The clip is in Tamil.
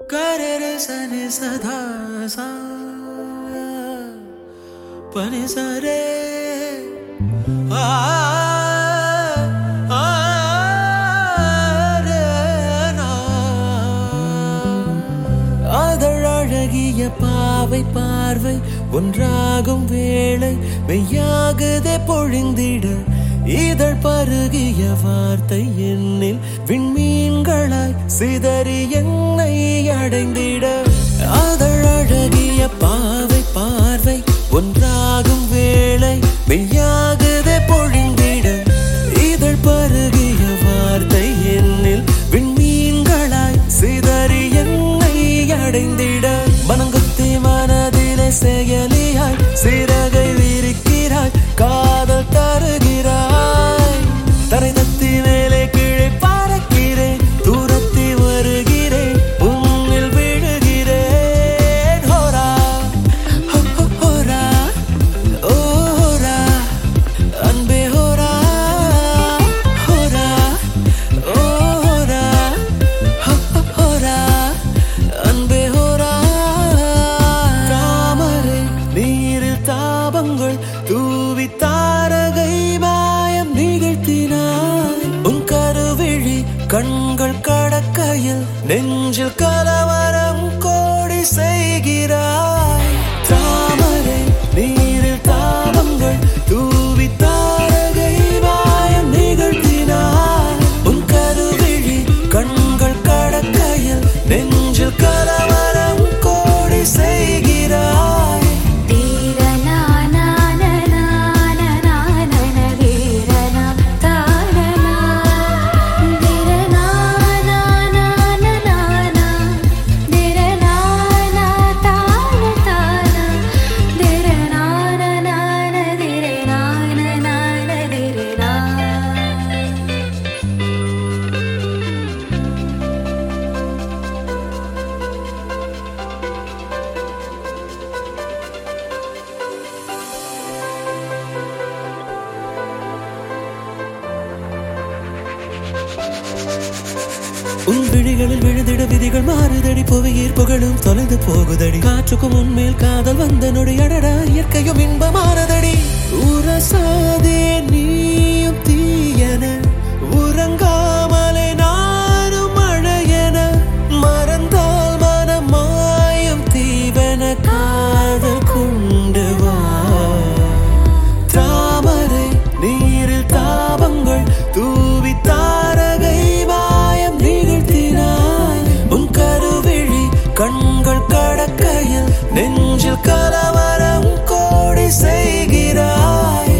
கரர சனி சதா சா பனி சரே ஆ ஆ, ரே, நா. அதழகிய பாவை பார்வை ஒன்றாகும் வேளை மெய்யாகுதே பொழிந்திட இதழ் பருகிய வார்த்தை என்னில் விண்மீன்களாய் சிதறி என்னை அடைந்திட அதழகிய பாவை பார்வை ஒன்றாகும் வேளை மெய்யாகுதே பொழிந்திட இதழ் பருகிய வார்த்தை என்னில் விண்மீன்களாய் சிதறி என்னை அடைந்திட மனங்குத்தி மனதிலே செயலியாய் சிறகை விரிக்கிறாய் காதல் தருகிறாய் தரை தத்தி மேலே கீழே பறக்கிறேன் தூரத்தி வருகிறேன் உன்னில் விழுகிறேன் ஹோரா ஹோ, ஹோ, ஹோரா ஓ ஹோரா அன்பே ஹோரா ஹோரா ஓ ஹோரா ஹோ, ஹோ, ஹோரா அன்பே ஹோரா தாமரை நீரில் தாபங்கள் தூவி தாரகை மாயம் நிகழ்த்தினாய் உன் கருவிழி கண்கள் கடக்கையில் நெஞ்சில் கலவரம் கோடி செய்கிறாய் தாமரை நீரில் தாபங்கள் தூவி தாரகை மாயம் நிகழ்த்தினாய் உன் கருவிழி கண்கள் கடக்கையில் நெஞ்சில் கலவரம் கோடி செய்கிறாய் உன் விழிகளில் விழுந்திட விதிகள் மாறுதடி புவியீர் புகழும் தொலைந்து போகுதடி காற்றுக்கும் உன்மேல் காதல் வந்த நொடி அடடா இயற்கையும் இன்பமானதடி உரசாதே நீயும் தீயன உறங்காமலே நானும் மழையென மறந்தால் மனம் மாயும் தீவன காதல் கொண்டு வா தாமரை நீரில் தாபங்கள் தூவி தாரகை மாயம் நிகழ்த்தினாய் உன் கருவிழி கண்கள் கடக்கையில் நெஞ்சில் கலவரம் கோடி செய்கிறாய்